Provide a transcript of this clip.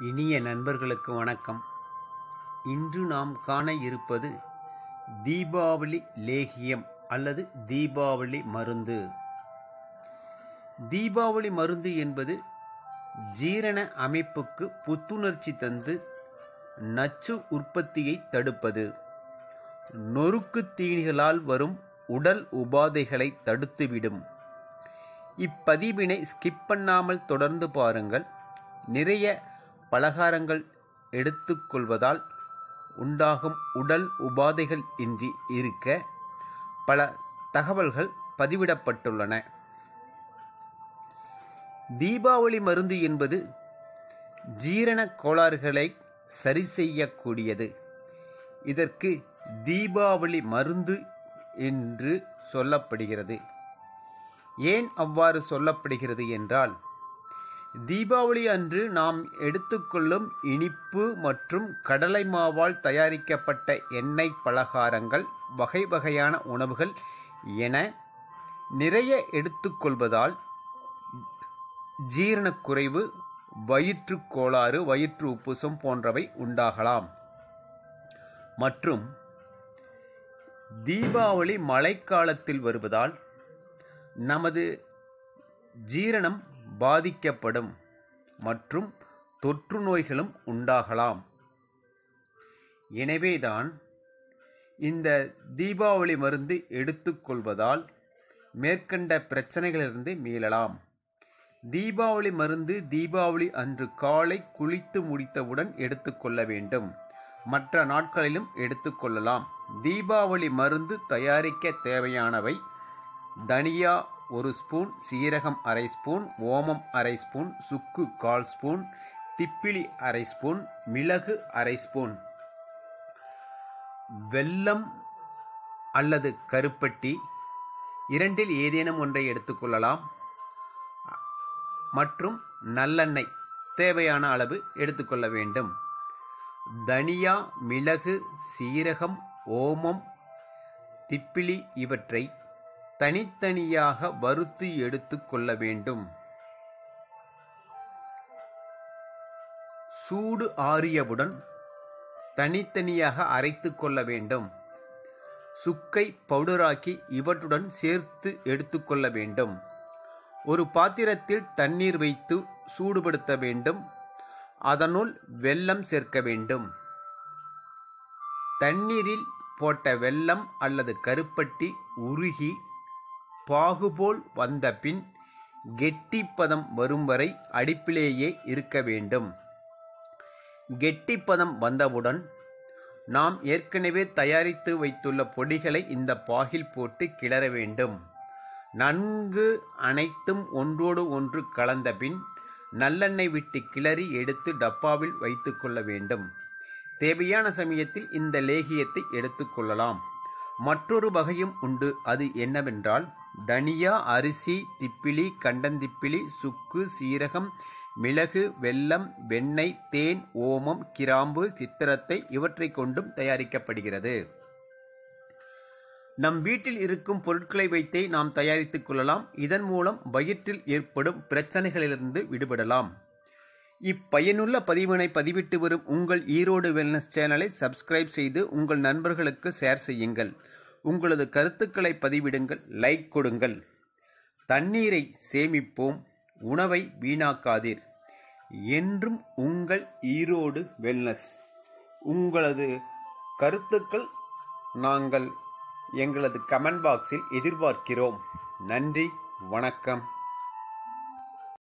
இனிய நண்பர்களுக்கு வணக்கம் இன்று நாம் காண இருப்பது தீபாவளி லேகியம் அல்லது தீபாவளி மருந்து தீபாவளி மருந்து என்பது ஜீரண அமைப்புக்கு புத்துணர்ச்சி தந்து நச்சு உற்பத்தியை தடுப்பது நொறுக்கு தீனிகளால் வரும் உடல் உபாதைகளை தடுத்துவிடும் இப்பதிவினை ஸ்கிப் பண்ணாமல் தொடர்ந்து பாருங்கள் நிறைய பலகாரங்கள் எடுத்துக்கொள்வதால் உண்டாகும் உடல் உபாதைகள் இன்றி இருக்க பல தகவல்கள் பதிவிடப்பட்டுள்ளன தீபாவளி மருந்து என்பது ஜீரண கோளாறுகளை சரி செய்யக்கூடியது இதற்கு தீபாவளி மருந்து என்று சொல்லப்படுகிறது ஏன் அவ்வாறு சொல்லப்படுகிறது என்றால் தீபாவளி அன்று நாம் எடுத்துக்கொள்ளும் இனிப்பு மற்றும் கடலை மாவால் தயாரிக்கப்பட்ட எண்ணெய் பலகாரங்கள் வகை வகையான உணவுகள் என நிறைய எடுத்துக்கொள்வதால் ஜீரணக்குறைவு வயிற்றுக் கோளாறு வயிற்று உப்புசம் போன்றவை உண்டாகலாம் மற்றும் தீபாவளி மழைக்காலத்தில் வருவதால் நமது ஜீரணம் பாதிக்கப்படும் மற்றும் தொற்று நோய்களும் உண்டாகலாம் எனவேதான் இந்த தீபாவளி மருந்து எடுத்துக்கொள்வதால் மேற்கண்ட பிரச்சனைகளிலிருந்து மீளலாம் தீபாவளி மருந்து தீபாவளி அன்று காலை குளித்து முடித்தவுடன் எடுத்துக்கொள்ள வேண்டும் மற்ற நாட்களிலும் எடுத்துக்கொள்ளலாம் தீபாவளி மருந்து தயாரிக்க தேவையானவை தனியா ஒரு ஸ்பூன் சீரகம் அரை ஸ்பூன் ஓமம் அரை ஸ்பூன் சுக்கு கால் ஸ்பூன் திப்பிலி அரை ஸ்பூன் மிளகு அரை ஸ்பூன் வெல்லம் அல்லது கருப்பட்டி இரண்டில் ஏதேனும் ஒன்றை எடுத்துக்கொள்ளலாம் மற்றும் நல்லெண்ணெய் தேவையான அளவு எடுத்துக்கொள்ள வேண்டும் தனியா மிளகு சீரகம் ஓமம் திப்பிலி இவற்றை தனித்தனியாக வறுத்து எடுத்து கொள்ள வேண்டும் சூடு ஆறியவுடன் தனித்தனியாக அரைத்து கொள்ள வேண்டும் சுக்கை பவுடராக்கி இவற்றுடன் சேர்த்து எடுத்துக்கொள்ள வேண்டும் ஒரு பாத்திரத்தில் தண்ணீர் வைத்து சூடுபடுத்த வேண்டும் அதனுள் வெல்லம் சேர்க்க வேண்டும் தண்ணீரில் போட்ட வெல்லம் அல்லது கருப்பட்டி உருகி பாகுபோல் வந்த பின் கெட்டிப்பதம் வரும் வரை அடுப்பிலேயே இருக்க வேண்டும் கெட்டிப்பதம் வந்தவுடன் நாம் ஏற்கனவே தயாரித்து வைத்துள்ள பொடிகளை இந்த பாகில் போட்டு கிளற வேண்டும் நன்கு அனைத்தும் ஒன்றோடு ஒன்று கலந்த பின் நல்லெண்ணெய் விட்டு கிளறி எடுத்து டப்பாவில் வைத்துக்கொள்ள வேண்டும் தேவையான சமயத்தில் இந்த லேகியத்தை எடுத்துக்கொள்ளலாம் மற்றொரு வகையும் உண்டு அது என்னவென்றால் தனியா அரிசி திப்பிலி கண்டந்திப்பிலி சுக்கு சீரகம் மிளகு வெல்லம் வெண்ணெய் தேன் ஓமம் கிராம்பு சித்திரத்தை இவற்றை கொண்டும் தயாரிக்கப்படுகிறது நம் வீட்டில் இருக்கும் பொருட்களை வைத்தே நாம் தயாரித்துக் கொள்ளலாம் இதன் மூலம் வயிற்றில் ஏற்படும் பிரச்சனைகளிலிருந்து விடுபடலாம் இப்பயனுள்ள பதிவினை பதிவிட்டு வரும் உங்கள் ஈரோடு வெல்னஸ் சேனலை சப்ஸ்கிரைப் செய்து உங்கள் நண்பர்களுக்கு ஷேர் செய்யுங்கள் உங்களது கருத்துக்களை பதிவிடுங்கள் லைக் கொடுங்கள் தண்ணீரை சேமிப்போம் உணவை வீணாக்காதீர் என்றும் உங்கள் ஈரோடு வெல்னஸ் உங்களது கருத்துக்கள் நாங்கள் எங்களது கமெண்ட் பாக்ஸில் எதிர்பார்க்கிறோம் நன்றி வணக்கம்